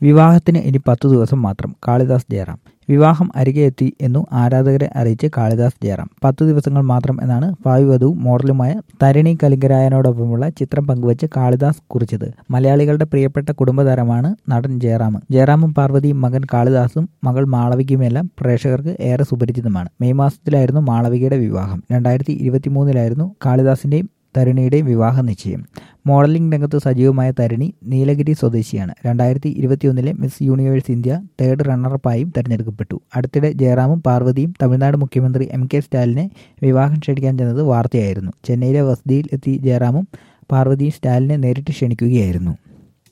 വിവാഹത്തിന് ഇനി പത്തു ദിവസം മാത്രം കാളിദാസ് ജയറാം വിവാഹം അരികെ എത്തി എന്നു ആരാധകരെ അറിയിച്ച് കാളിദാസ് ജയറാം പത്തു ദിവസങ്ങൾ മാത്രം എന്നാണ് ഭാവി വധുവും മോഡലുമായ തരിണി കലിംഗരായനോടൊപ്പമുള്ള ചിത്രം പങ്കുവച്ച് കാളിദാസ് കുറിച്ചത് മലയാളികളുടെ പ്രിയപ്പെട്ട കുടുംബതാരമാണ് നടൻ ജയറാം ജയറാമും പാർവതിയും മകൻ കാളിദാസും മകൾ മാളവികയുമെല്ലാം പ്രേക്ഷകർക്ക് ഏറെ സുപരിചിതമാണ് മെയ് മാസത്തിലായിരുന്നു മാളവികയുടെ വിവാഹം രണ്ടായിരത്തി ഇരുപത്തിമൂന്നിലായിരുന്നു കാളിദാസിന്റെയും തരുണിയുടെയും വിവാഹ നിശ്ചയം മോഡലിംഗ് രംഗത്ത് സജീവമായ തരുണി നീലഗിരി സ്വദേശിയാണ് രണ്ടായിരത്തി ഇരുപത്തിയൊന്നിലെ മിസ് യൂണിവേഴ്സ് ഇന്ത്യ തേർഡ് റണ്ണറപ്പായും തെരഞ്ഞെടുക്കപ്പെട്ടു അടുത്തിടെ ജയറാമും പാർവതിയും തമിഴ്നാട് മുഖ്യമന്ത്രി എം കെ സ്റ്റാലിനെ വിവാഹം ക്ഷണിക്കാൻ ചെന്നത് വാർത്തയായിരുന്നു ചെന്നൈയിലെ വസതിയിൽ എത്തി ജയറാമും പാർവതിയും സ്റ്റാലിനെ നേരിട്ട് ക്ഷണിക്കുകയായിരുന്നു